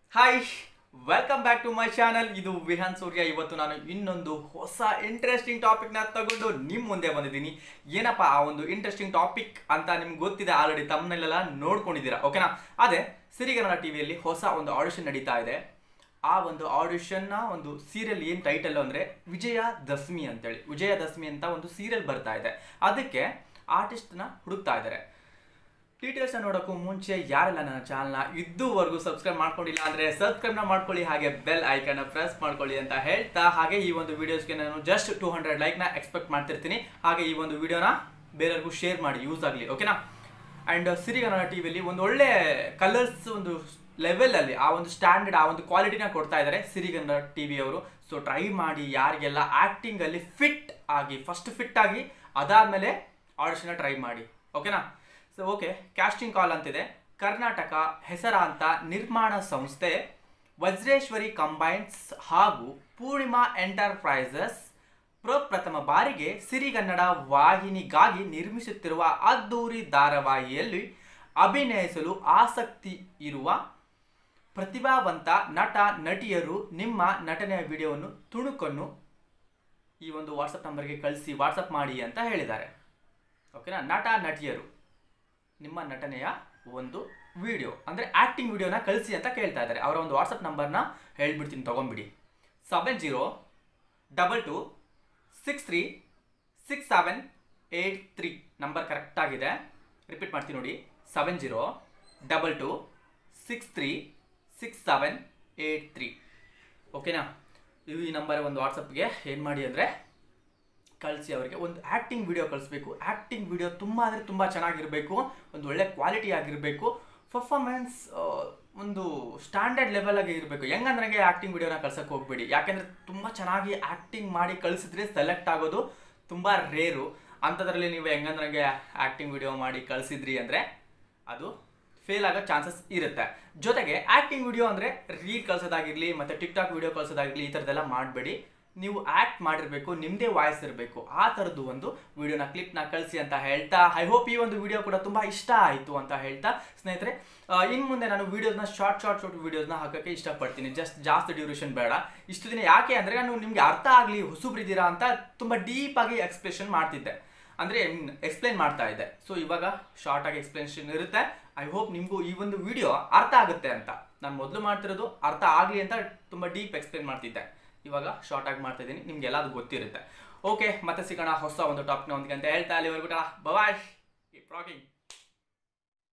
hi welcome back to my channel ಇದು ವಿಹಾನ್ ಸೂರ್ಯ ಇವತ್ತು ನಾನು ಇನ್ನೊಂದು ಹೊಸ ಇಂಟ್ರೆಸ್ಟಿಂಗ್ ಟಾಪಿಕ್ನ ತಗೊಂಡು ನಿಮ್ಮ ಮುಂದೆ ಬಂದಿದ್ದೀನಿ ಏನಪ್ಪ ಆ ಒಂದು ಇಂಟ್ರೆಸ್ಟಿಂಗ್ ಟಾಪಿಕ್ ಅಂತ ನಿಮ್ಗೆ ಗೊತ್ತಿದೆ ಆಲ್ರೆಡಿ ತಮ್ಮನೆಲ್ಲ ನೋಡ್ಕೊಂಡಿದ್ದೀರಾ ಓಕೆನಾ ಅದೇ ಸಿರಿಗನ್ನಡ ಟಿವಿಯಲ್ಲಿ ಹೊಸ ಒಂದು ಆಡಿಷನ್ ನಡೀತಾ ಇದೆ ಆ ಒಂದು ಆಡಿಷನ್ನ ಒಂದು ಸೀರಿಯಲ್ ಏನು ಟೈಟಲ್ ಅಂದರೆ ವಿಜಯ ದಶಮಿ ಅಂತೇಳಿ ವಿಜಯ ದಶಮಿ ಅಂತ ಒಂದು ಸೀರಿಯಲ್ ಬರ್ತಾ ಇದೆ ಅದಕ್ಕೆ ಆರ್ಟಿಸ್ಟ್ನ ಹುಡುಕ್ತಾ ಇದ್ದಾರೆ ಡೀಟೇಲ್ಸ್ನ ನೋಡೋಕ್ಕೂ ಮುಂಚೆ ಯಾರೆಲ್ಲ ನನ್ನ ಚಾನಲ್ನ ಇದುವರೆಗೂ ಸಬ್ಸ್ಕ್ರೈಬ್ ಮಾಡ್ಕೊಂಡಿಲ್ಲ ಅಂದರೆ ಸಬ್ಸ್ಕ್ರೈಬ್ನ ಮಾಡ್ಕೊಳ್ಳಿ ಹಾಗೆ ಬೆಲ್ ಐಕನ್ನ ಪ್ರೆಸ್ ಮಾಡ್ಕೊಳ್ಳಿ ಅಂತ ಹೇಳ್ತಾ ಹಾಗೆ ಈ ಒಂದು ವಿಡಿಯೋಸ್ಗೆ ನಾನು ಜಸ್ಟ್ ಟೂ ಹಂಡ್ರೆಡ್ ಲೈಕ್ನ ಎಕ್ಸ್ಪೆಕ್ಟ್ ಮಾಡ್ತಿರ್ತೀನಿ ಹಾಗೆ ಈ ಒಂದು ವಿಡಿಯೋನ ಬೇರೆಯವ್ರಿಗೂ ಶೇರ್ ಮಾಡಿ ಯೂಸ್ ಆಗಲಿ ಓಕೆನಾ ಆ್ಯಂಡ್ ಸಿರಿಗನ್ನಡ ಟಿ ವಿಯಲ್ಲಿ ಒಂದು ಒಳ್ಳೆ ಕಲರ್ಸ್ ಒಂದು ಲೆವೆಲಲ್ಲಿ ಆ ಒಂದು ಸ್ಟ್ಯಾಂಡರ್ಡ್ ಆ ಒಂದು ಕ್ವಾಲಿಟಿನ ಕೊಡ್ತಾ ಇದ್ದಾರೆ ಸಿರಿಗನ್ನಡ ಟಿ ವಿಯವರು ಸೊ ಟ್ರೈ ಮಾಡಿ ಯಾರಿಗೆಲ್ಲ ಆ್ಯಕ್ಟಿಂಗಲ್ಲಿ ಫಿಟ್ ಆಗಿ ಫಸ್ಟ್ ಫಿಟ್ ಆಗಿ ಅದಾದಮೇಲೆ ಆಡಿಷನ್ನ ಟ್ರೈ ಮಾಡಿ ಓಕೆನಾ ಸೊ ಓಕೆ ಕ್ಯಾಸ್ಟಿಂಗ್ ಕಾಲ್ ಅಂತಿದೆ ಕರ್ನಾಟಕ ಹೆಸರಾಂತ ನಿರ್ಮಾಣ ಸಂಸ್ಥೆ ವಜ್ರೇಶ್ವರಿ ಕಂಬೈನ್ಸ್ ಹಾಗೂ ಪೂರ್ಣಿಮಾ ಎಂಟರ್ಪ್ರೈಸಸ್ ಪ್ರಪ್ರಥಮ ಬಾರಿಗೆ ಸಿರಿಗನ್ನಡ ವಾಹಿನಿಗಾಗಿ ನಿರ್ಮಿಸುತ್ತಿರುವ ಅದ್ದೂರಿ ಧಾರಾವಾಹಿಯಲ್ಲಿ ಅಭಿನಯಿಸಲು ಆಸಕ್ತಿ ಇರುವ ಪ್ರತಿಭಾವಂತ ನಟ ನಟಿಯರು ನಿಮ್ಮ ನಟನೆಯ ವಿಡಿಯೋವನ್ನು ತುಣುಕನ್ನು ಈ ಒಂದು ವಾಟ್ಸಪ್ ನಂಬರ್ಗೆ ಕಳಿಸಿ ವಾಟ್ಸಪ್ ಮಾಡಿ ಅಂತ ಹೇಳಿದ್ದಾರೆ ಓಕೆನಾ ನಟ ನಟಿಯರು ನಿಮ್ಮ ನಟನೆಯ ಒಂದು ವಿಡಿಯೋ ಅಂದರೆ ಆ್ಯಕ್ಟಿಂಗ್ ವಿಡಿಯೋನ ಕಳಿಸಿ ಅಂತ ಕೇಳ್ತಾ ಇದ್ದಾರೆ ಅವರ ಒಂದು ವಾಟ್ಸಪ್ ನಂಬರ್ನ ಹೇಳ್ಬಿಡ್ತೀನಿ ತೊಗೊಂಬಿಡಿ seven zero double two six three six seven eight three number ಕರೆಕ್ಟಾಗಿದೆ ರಿಪೀಟ್ ಮಾಡ್ತೀನಿ ನೋಡಿ seven zero double two six three six seven eight three ಓಕೆನಾ ಇದು ಈ ನಂಬರ್ ಒಂದು ವಾಟ್ಸಪ್ಗೆ ಏನು ಮಾಡಿ ಅಂದರೆ ಕಳಿಸಿ ಅವರಿಗೆ ಒಂದು ಆ್ಯಕ್ಟಿಂಗ್ ವಿಡಿಯೋ ಕಳಿಸ್ಬೇಕು ಆ್ಯಕ್ಟಿಂಗ್ ವಿಡಿಯೋ ತುಂಬ ಅಂದರೆ ತುಂಬ ಚೆನ್ನಾಗಿರಬೇಕು ಒಂದು ಒಳ್ಳೆ ಕ್ವಾಲಿಟಿ ಆಗಿರಬೇಕು ಪರ್ಫಾರ್ಮೆನ್ಸ್ ಒಂದು ಸ್ಟ್ಯಾಂಡರ್ಡ್ ಲೆವೆಲಾಗಿ ಇರಬೇಕು ಹೆಂಗಂದ್ರಂಗೆ ಆ್ಯಕ್ಟಿಂಗ್ ವಿಡಿಯೋನ ಕಳ್ಸೋಕ್ಕೆ ಹೋಗ್ಬೇಡಿ ಯಾಕೆಂದರೆ ತುಂಬ ಚೆನ್ನಾಗಿ ಆ್ಯಕ್ಟಿಂಗ್ ಮಾಡಿ ಕಳಿಸಿದ್ರೆ ಸೆಲೆಕ್ಟ್ ಆಗೋದು ತುಂಬ ರೇರು ಅಂಥದ್ರಲ್ಲಿ ನೀವು ಹೆಂಗಂದ್ರಂಗೆ ಆ್ಯಕ್ಟಿಂಗ್ ವಿಡಿಯೋ ಮಾಡಿ ಕಳಿಸಿದ್ರಿ ಅಂದರೆ ಅದು ಫೇಲ್ ಆಗೋ ಚಾನ್ಸಸ್ ಇರುತ್ತೆ ಜೊತೆಗೆ ಆ್ಯಕ್ಟಿಂಗ್ ವಿಡಿಯೋ ಅಂದರೆ ರೀಲ್ ಕಳ್ಸೋದಾಗಿರಲಿ ಮತ್ತು ಟಿಕ್ ಟಾಕ್ ವಿಡಿಯೋ ಕಳ್ಸೋದಾಗಿರಲಿ ಈ ಥರದ್ದೆಲ್ಲ ಮಾಡಬೇಡಿ ನೀವು ಆ್ಯಕ್ಟ್ ಮಾಡಿರಬೇಕು ನಿಮ್ಮದೇ ವಾಯ್ಸ್ ಇರಬೇಕು ಆ ಥರದ್ದು ಒಂದು ವಿಡಿಯೋನ ಕ್ಲಿಪ್ನ ಕಳಿಸಿ ಅಂತ ಹೇಳ್ತಾ ಐ ಹೋಪ್ ಈ ಒಂದು ವಿಡಿಯೋ ಕೂಡ ತುಂಬ ಇಷ್ಟ ಆಯಿತು ಅಂತ ಹೇಳ್ತಾ ಸ್ನೇಹಿತರೆ ಇನ್ನು ಮುಂದೆ ನಾನು ವೀಡಿಯೋಸ್ನ ಶಾರ್ಟ್ ಶಾರ್ಟ್ ಶಾರ್ಟ್ ವೀಡಿಯೋಸ್ನ ಹಾಕೋಕ್ಕೆ ಇಷ್ಟಪಡ್ತೀನಿ ಜಸ್ಟ್ ಜಾಸ್ತಿ ಡ್ಯೂರೇಷನ್ ಬೇಡ ಇಷ್ಟು ದಿನ ಯಾಕೆ ಅಂದರೆ ನಾನು ನಿಮಗೆ ಅರ್ಥ ಆಗಲಿ ಹೊಸಬ್ರಿದ್ದೀರಾ ಅಂತ ತುಂಬ ಡೀಪಾಗಿ ಎಕ್ಸ್ಪ್ರೆಷನ್ ಮಾಡ್ತಿದ್ದೆ ಅಂದರೆ ಎಕ್ಸ್ಪ್ಲೈನ್ ಮಾಡ್ತಾ ಇದ್ದೆ ಸೊ ಇವಾಗ ಶಾರ್ಟ್ ಆಗಿ ಎಕ್ಸ್ಪ್ಲನೇಷನ್ ಇರುತ್ತೆ ಐ ಹೋಪ್ ನಿಮಗೂ ಈ ಒಂದು ವಿಡಿಯೋ ಅರ್ಥ ಆಗುತ್ತೆ ಅಂತ ನಾನು ಮೊದಲು ಮಾಡ್ತಿರೋದು ಅರ್ಥ ಆಗಲಿ ಅಂತ ತುಂಬ ಡೀಪ್ ಎಕ್ಸ್ಪ್ಲೈನ್ ಮಾಡ್ತಿದ್ದೆ ಇವಾಗ ಶಾರ್ಟ್ ಆಗಿ ಮಾಡ್ತಾ ಇದ್ದೀನಿ ನಿಮ್ಗೆಲ್ಲ ಅದು ಗೊತ್ತಿರುತ್ತೆ ಓಕೆ ಮತ್ತೆ ಸಿಗೋಣ ಹೊಸ ಒಂದು ಟಾಪಿಕ್ನ ಒಂದಿಗೆ ಅಂತ ಹೇಳ್ತಾ ಅಲ್ಲಿವರೆಗೂ ಬಾಯ್ ಪ್ರಾಕಿಂಗ್